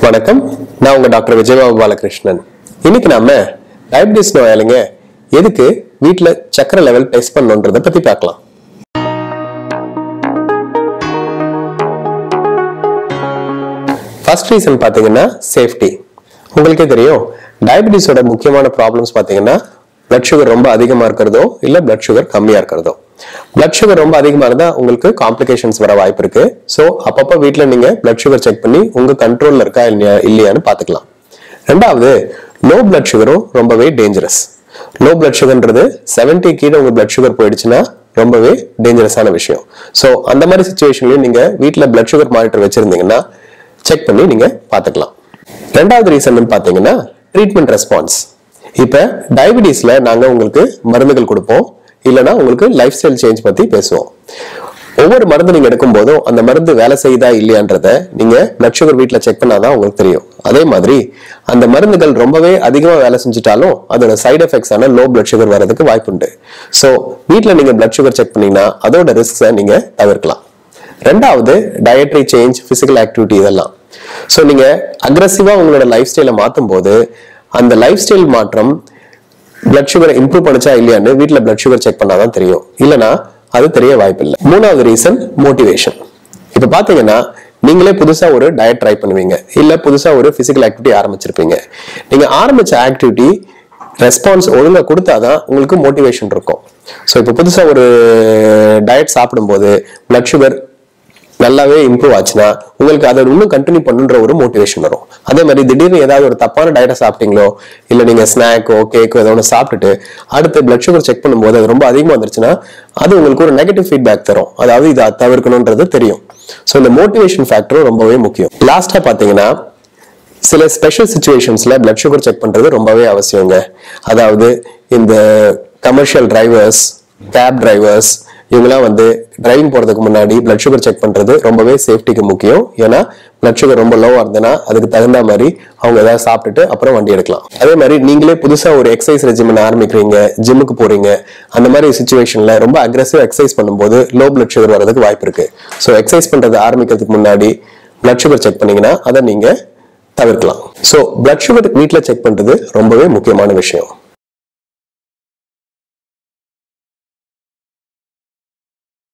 வணக்கம் நான் உங்க டாக்டர் விஜயபாபு பாலகிருஷ்ணன் இன்னைக்கு நாம டயபிட்டிஸ் நோயாளிங்க எதுக்கு வீட்ல சக்கரை லெவல் டெஸ்ட் பண்ணணுன்றத பத்தி பார்க்கலாம் ஃபர்ஸ்ட் ரீசன் பாத்தீங்கன்னா சேஃப்டி உங்களுக்கே தெரியும் டயபிட்டிஸோட முக்கியமான ப்ராப்ளம்ஸ் பாத்தீங்கன்னா பிளட் சுகர் ரொம்ப அதிகமா இருக்கிறதோ இல்ல பிளட் சுகர் கம்மியா இருக்கிறதோ பிளட் சுகர் ரொம்ப அதிகமா இருந்தா உங்களுக்கு காம்ப்ளிகேஷன்ஸ் வர வாய்ப்பு இருக்கு ஸோ அப்பப்போ வீட்ல நீங்க பிளட் சுகர் செக் பண்ணி உங்க கண்ட்ரோல்ல இருக்கா இல்லையா இல்லையான்னு பாத்துக்கலாம் ரெண்டாவது லோ பிளட் சுகரும் ரொம்பவே டேஞ்சரஸ் லோ பிளட் சுகர்ன்றது 70 கீழே உங்க பிளட் சுகர் போயிடுச்சுன்னா ரொம்பவே டேஞ்சரஸான விஷயம் ஸோ அந்த மாதிரி சுச்சுவேஷன்லயும் நீங்க வீட்ல பிளட் சுகர் மானிட்டர் வச்சிருந்தீங்கன்னா செக் பண்ணி நீங்க பாத்துக்கலாம் ரெண்டாவது ரீசன் பாத்தீங்கன்னா ட்ரீட்மெண்ட் ரெஸ்பான்ஸ் இப்ப டயபிட்டிஸ்ல நாங்க உங்களுக்கு மருந்துகள் கொடுப்போம் இல்லைன்னா உங்களுக்கு லைஃப் ஸ்டைல் சேஞ்ச் பத்தி பேசுவோம் ஒவ்வொரு மருந்து நீங்க எடுக்கும் போதும் அந்த மருந்து வேலை செய்யுதா இல்லையான்றத நீங்க பிளட் சுகர் வீட்ல செக் பண்ணாதான் உங்களுக்கு தெரியும் அதே மாதிரி அந்த மருந்துகள் ரொம்பவே அதிகமா வேலை செஞ்சுட்டாலும் அதோட சைடு எஃபெக்ட்ஸ் ஆன லோ பிளட் சுகர் வரதுக்கு வாய்ப்புண்டு ஸோ வீட்ல நீங்க பிளட் சுகர் செக் பண்ணீங்கன்னா அதோட ரிஸ்க்ஸை நீங்க தவிர்க்கலாம் ரெண்டாவது டயட்ரி சேஞ்ச் பிசிக்கல் ஆக்டிவிட்டி இதெல்லாம் ஸோ நீங்க அக்ரஸிவா உங்களோட லைஃப் ஸ்டைலை மாற்றும் போது அந்த லைஃப் ஸ்டைல் மாற்றம் பிளட் சுகரை இம்ப்ரூவ் பண்ணுச்சா இல்லையான்னு வீட்ல பிளட் சுகர் செக் பண்ணாதான் தெரியும் இல்லனா அது தெரிய வாய்ப்பில்லை மூணாவது ரீசன் மோட்டிவேஷன் இப்ப பாத்தீங்கன்னா நீங்களே புதுசா ஒரு டயட் ட்ரை பண்ணுவீங்க இல்ல புதுசா ஒரு பிசிக்கல் ஆக்டிவிட்டி ஆரம்பிச்சிருப்பீங்க நீங்க ஆரம்பிச்ச ஆக்டிவிட்டி ரெஸ்பான்ஸ் ஒழுங்கா கொடுத்தாதான் உங்களுக்கு மோட்டிவேஷன் இருக்கும் ஸோ இப்போ புதுசா ஒரு டயட் சாப்பிடும்போது பிளட் சுகர் நல்லாவே இம்ப்ரூவ் ஆச்சுன்னா உங்களுக்கு அதை இன்னும் கண்டினியூ பண்ணுன்ற ஒரு மோட்டிவேஷன் வரும் அதே மாதிரி திடீர்னு ஏதாவது ஒரு தப்பான டயட்டை சாப்பிட்டீங்களோ இல்ல நீங்க ஸ்நாக்கோ கேக்கோ ஏதோ ஒன்று சாப்பிட்டுட்டு அடுத்து பிளட் சுகர் செக் பண்ணும்போது அது ரொம்ப அதிகமாக வந்துருச்சுன்னா அது உங்களுக்கு ஒரு நெகட்டிவ் ஃபீட்பேக் தரும் அதாவது இதை தவிர்க்கணுன்றது தெரியும் ஸோ இந்த மோட்டிவேஷன் ஃபேக்டரும் ரொம்பவே முக்கியம் லாஸ்டா பாத்தீங்கன்னா சில ஸ்பெஷல் சுச்சுவேஷன்ஸ்ல பிளட் சுகர் செக் பண்றது ரொம்பவே அவசியங்க அதாவது இந்த கமர்ஷியல் டிரைவர்ஸ் கேப் டிரைவர்ஸ் இவங்கெல்லாம் வந்து டிரைவிங் போறதுக்கு முன்னாடி பிளட் சுகர் செக் பண்றது ரொம்பவே சேஃப்டிக்கு முக்கியம் ஏன்னா பிளட் சுகர் ரொம்ப லோவா இருந்ததுன்னா அதுக்கு தகுந்த மாதிரி அவங்க ஏதாவது சாப்பிட்டுட்டு அப்புறம் வண்டி எடுக்கலாம் அதே மாதிரி நீங்களே புதுசா ஒரு எக்ஸசைஸ் ரெஜிமெண்ட் ஆரம்பிக்கிறீங்க ஜிம்முக்கு போறீங்க அந்த மாதிரி சுச்சுவேஷன்ல ரொம்ப அக்ரெசிவ் எக்ஸசைஸ் பண்ணும்போது லோ பிளட் சுகர் வரதுக்கு வாய்ப்பு இருக்கு ஸோ எக்ஸசைஸ் பண்றது ஆரம்பிக்கிறதுக்கு முன்னாடி பிளட் சுகர் செக் பண்ணீங்கன்னா அதை நீங்க தவிர்க்கலாம் ஸோ பிளட் சுகர் வீட்டில் செக் பண்றது ரொம்பவே முக்கியமான விஷயம்